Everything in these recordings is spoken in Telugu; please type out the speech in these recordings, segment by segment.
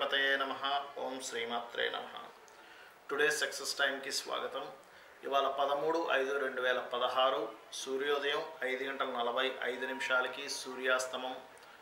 గణపతయే నమ ఓం శ్రీమాత్రే నమ టుడే సక్సెస్ టైంకి స్వాగతం ఇవాళ పదమూడు ఐదు రెండు వేల పదహారు సూర్యోదయం ఐదు గంటల నలభై ఐదు నిమిషాలకి సూర్యాస్తమం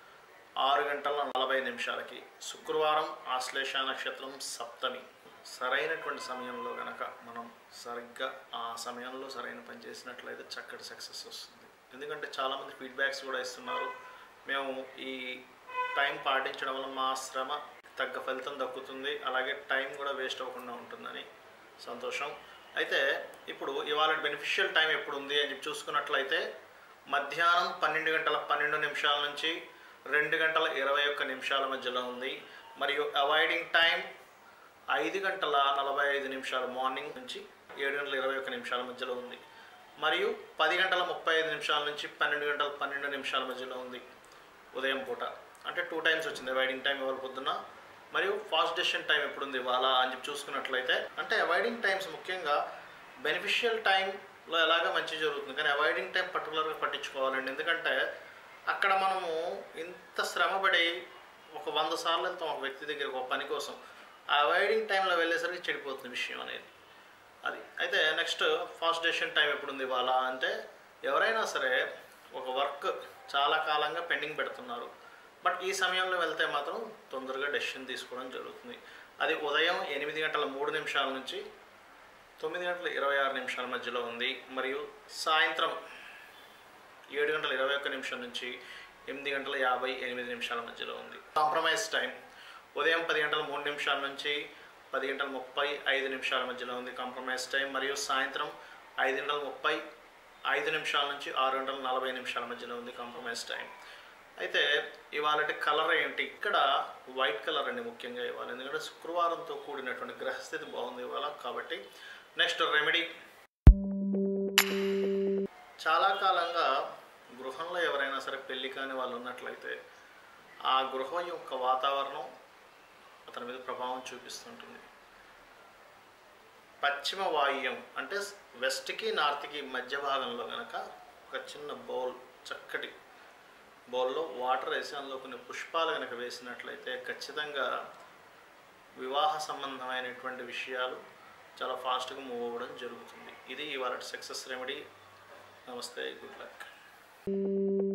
ఆరు గంటల నలభై నిమిషాలకి శుక్రవారం ఆశ్లేష నక్షత్రం సప్తమి సరైనటువంటి సమయంలో గనక మనం సరిగ్గా ఆ సమయంలో సరైన పని చేసినట్లయితే చక్కటి సక్సెస్ వస్తుంది ఎందుకంటే చాలామంది ఫీడ్బ్యాక్స్ కూడా ఇస్తున్నారు మేము ఈ టైం పాటించడం వల్ల మా శ్రమ తగ్గ ఫలితం దక్కుతుంది అలాగే టైం కూడా వేస్ట్ అవ్వకుండా ఉంటుందని సంతోషం అయితే ఇప్పుడు ఇవాళ బెనిఫిషియల్ టైం ఎప్పుడు ఉంది అని చెప్పి చూసుకున్నట్లయితే మధ్యాహ్నం పన్నెండు గంటల పన్నెండు నిమిషాల నుంచి రెండు గంటల ఇరవై ఒక్క నిమిషాల మధ్యలో ఉంది మరియు అవాయిడింగ్ టైం ఐదు గంటల నలభై ఐదు నిమిషాలు మార్నింగ్ నుంచి ఏడు గంటల ఇరవై ఒక్క నిమిషాల మధ్యలో ఉంది మరియు పది గంటల ముప్పై ఐదు నిమిషాల నుంచి పన్నెండు గంటల పన్నెండు నిమిషాల మధ్యలో ఉంది ఉదయం పూట అంటే టూ టైమ్స్ వచ్చింది అవాయిడింగ్ టైం ఇవాళ పొద్దున్న మరియు ఫాస్ట్ డెసిషన్ టైం ఎప్పుడు ఉంది ఇవాళ అని చెప్పి చూసుకున్నట్లయితే అంటే అవాయిడింగ్ టైమ్స్ ముఖ్యంగా బెనిఫిషియల్ టైంలో ఎలాగ మంచి జరుగుతుంది కానీ అవాయిడింగ్ టైం పర్టికులర్గా పట్టించుకోవాలండి ఎందుకంటే అక్కడ మనము ఇంత శ్రమపడి ఒక వంద సార్లు వెళ్తాం ఒక వ్యక్తి దగ్గరికి ఒక పని కోసం ఆ అవాయిడింగ్ టైంలో వెళ్ళేసరికి చెడిపోతుంది విషయం అనేది అది అయితే నెక్స్ట్ ఫాస్ట్ డెసిషన్ టైం ఎప్పుడు ఉంది ఇవాళ అంటే ఎవరైనా సరే ఒక వర్క్ చాలా కాలంగా పెండింగ్ పెడుతున్నారు బట్ ఈ సమయంలో వెళ్తే మాత్రం తొందరగా డెసిషన్ తీసుకోవడం జరుగుతుంది అది ఉదయం ఎనిమిది గంటల మూడు నిమిషాల నుంచి తొమ్మిది గంటల ఇరవై ఆరు నిమిషాల మధ్యలో ఉంది మరియు సాయంత్రం ఏడు గంటల ఇరవై ఒక్క నిమిషం నుంచి ఎనిమిది గంటల యాభై ఎనిమిది నిమిషాల మధ్యలో ఉంది కాంప్రమైజ్ టైం ఉదయం పది గంటల మూడు నిమిషాల నుంచి పది గంటల ముప్పై ఐదు నిమిషాల మధ్యలో ఉంది కాంప్రమైజ్ టైం మరియు సాయంత్రం ఐదు గంటల ముప్పై ఐదు నిమిషాల నుంచి ఆరు గంటల నలభై నిమిషాల మధ్యలో ఉంది కాంప్రమైజ్ టైం అయితే ఇవాళ కలర్ ఏంటి ఇక్కడ వైట్ కలర్ అండి ముఖ్యంగా ఇవాళ ఎందుకంటే శుక్రవారంతో కూడినటువంటి గ్రహస్థితి బాగుంది ఇవాళ కాబట్టి నెక్స్ట్ రెమెడీ చాలా కాలంగా గృహంలో ఎవరైనా సరే పెళ్లి కాని వాళ్ళు ఉన్నట్లయితే ఆ గృహం యొక్క వాతావరణం అతని మీద ప్రభావం చూపిస్తుంటుంది పశ్చిమ వాయువ్యం అంటే వెస్ట్కి నార్త్కి మధ్య భాగంలో కనుక ఒక చిన్న బౌల్ చక్కటి బౌల్లో వాటర్ వేసి అందులో కొన్ని పుష్పాలు కనుక వేసినట్లయితే ఖచ్చితంగా వివాహ సంబంధమైనటువంటి విషయాలు చాలా ఫాస్ట్గా మూవ్ అవ్వడం జరుగుతుంది ఇది ఇవాళ సక్సెస్ రెమెడీ నమస్తే గుడ్ లక్